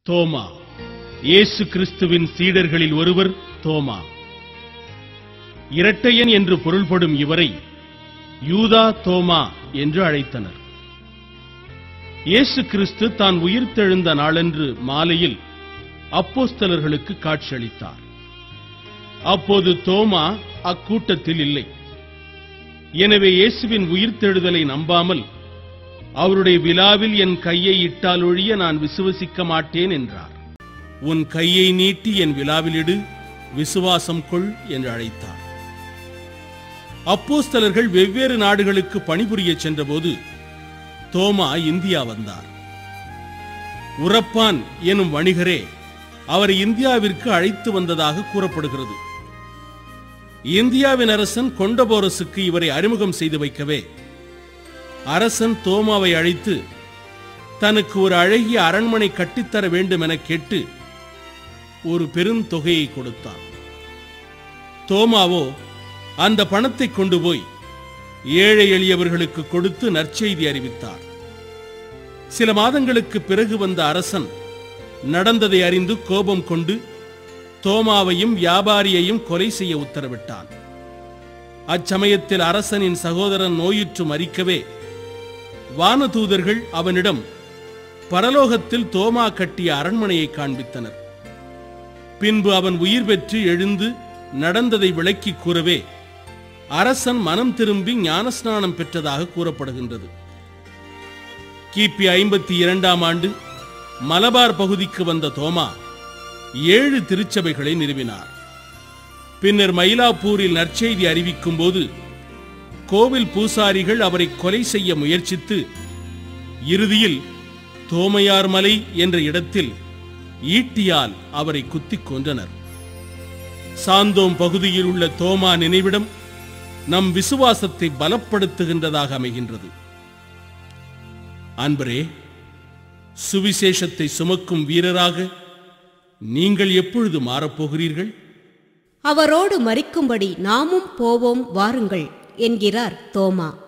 தோமா இயேசு கிறிஸ்துவின் சீடர்களில் ஒருவர் தோமா இரட்டையன் என்று பொருள்படும் இவரை யூதா தோமா என்று அழைத்தனர் இயேசு கிறிஸ்து தான் உயிர்த்தெழுந்த நாளன்று மாலையில் அப்போஸ்தலர்களுக்கு காட்சியளித்தார் அப்போது தோமா அக்கூட்டத்தில் இல்லை எனவே இயேசுவின் உயிர்த்தெழுதலை நம்பாமல் அவருடைய விழாவில் என் கையை இட்டால் ஒழிய நான் விசுவசிக்க மாட்டேன் என்றார் உன் கையை நீட்டி என் விழாவிலிடு விசுவாசம் கொள் என்று அழைத்தார் அப்போஸ்தலர்கள் வெவ்வேறு நாடுகளுக்கு பணிபுரிய சென்றபோது தோமா இந்தியா வந்தார் உரப்பான் எனும் வணிகரே அவர் இந்தியாவிற்கு அழைத்து வந்ததாக கூறப்படுகிறது இந்தியாவின் அரசன் கொண்டபோரசுக்கு இவரை அறிமுகம் செய்து வைக்கவே அரசன் தோமாவை அழைத்து தனக்கு ஒரு அழகிய அரண்மனை கட்டித்தர வேண்டும் என கேட்டு ஒரு பெருந்தொகையை கொடுத்தான் தோமாவோ அந்த பணத்தை கொண்டு போய் ஏழை எளியவர்களுக்கு கொடுத்து நற்செய்தி அறிவித்தார் சில மாதங்களுக்கு பிறகு வந்த அரசன் நடந்ததை அறிந்து கோபம் கொண்டு தோமாவையும் வியாபாரியையும் கொலை செய்ய உத்தரவிட்டான் அச்சமயத்தில் அரசனின் சகோதரன் நோயுற்று மறிக்கவே வானதூதர்கள் அவனிடம் பரலோகத்தில் தோமா கட்டிய அரண்மனையை காண்பித்தனர் பின்பு அவன் உயிர் பெற்று எழுந்து நடந்ததை விளக்கி கூறவே அரசன் மனம் திரும்பி ஞானஸ்நானம் பெற்றதாக கூறப்படுகின்றது கிபி ஐம்பத்தி இரண்டாம் ஆண்டு மலபார் பகுதிக்கு வந்த தோமா ஏழு திருச்சபைகளை நிறுவினார் பின்னர் மயிலாப்பூரில் நற்செய்தி அறிவிக்கும் போது கோவில் பூசாரிகள் அவரை கொலை செய்ய முயற்சித்து இறுதியில் தோமையார் மலை என்ற இடத்தில் ஈட்டியால் அவரை குத்திக் கொன்றனர் சாந்தோம் பகுதியில் உள்ள தோமா நினைவிடம் நம் விசுவாசத்தை பலப்படுத்துகின்றதாக அமைகின்றது அன்பரே சுவிசேஷத்தை சுமக்கும் வீரராக நீங்கள் எப்பொழுது மாறப்போகிறீர்கள் அவரோடு மறிக்கும்படி நாமும் போவோம் வாருங்கள் என்கிறார் தோமா